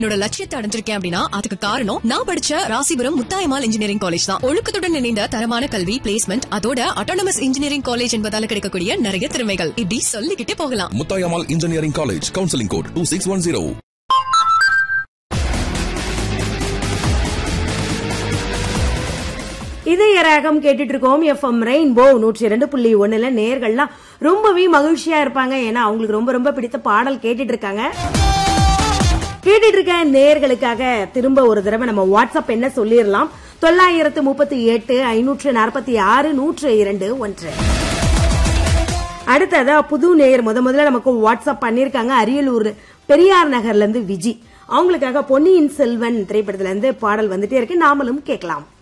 என்னோட லட்சியத்தை அடைஞ்சிருக்கேன் அப்படின்னா அதுக்கு காரணம் நான் படிச்ச ராசிபுரம் முத்தாயமால் இன்ஜினியரிங் காலேஜ் தான் ஒழுக்கத்துடன் இணைந்த தரமான கல்வி பிளேஸ்மெண்ட் அதோட அட்டானமஸ் இன்ஜினியரிங் காலேஜ் என்பதால கிடைக்கக்கூடிய நிறைய திறமைகள் இப்படி சொல்லிக்கிட்டே போகலாம் Muthayammal engineering college counselling code two six one zero இதய ராகம் கேட்டுட்டு இருக்கோம் எஃப்எம் ரெயின்போ நூற்றி இரண்டு புள்ளி ஒண்ணுல நேர்கள்லாம் ரொம்பவே மகிழ்ச்சியா இருப்பாங்க ஏன்னா அவங்களுக்கு ரொம்ப ரொம்ப பிடித்த பாடல் கேட்டுட்டு இருக்காங்க கேட்டுட்டு இருக்க நேர்களுக்காக திரும்ப ஒரு தடவை நம்ம வாட்ஸ்அப் என்ன சொல்லிடலாம் தொள்ளாயிரத்து முப்பத்தி எட்டு ஐநூற்று நாற்பத்தி ஆறு நூற்று இரண்டு ஒன்று அடுத்ததா புது நேயர் முத முதல்ல நமக்கு வாட்ஸ்அப் பண்ணிருக்காங்க அரியலூர் பெரியார் நகர்ல இருந்து விஜி அவங்களுக்காக பொன்னியின் செல்வன் திரைப்படத்துல இருந்து பாடல் வந்துட்டே இருக்கு நாமளும் கேட்கலாம்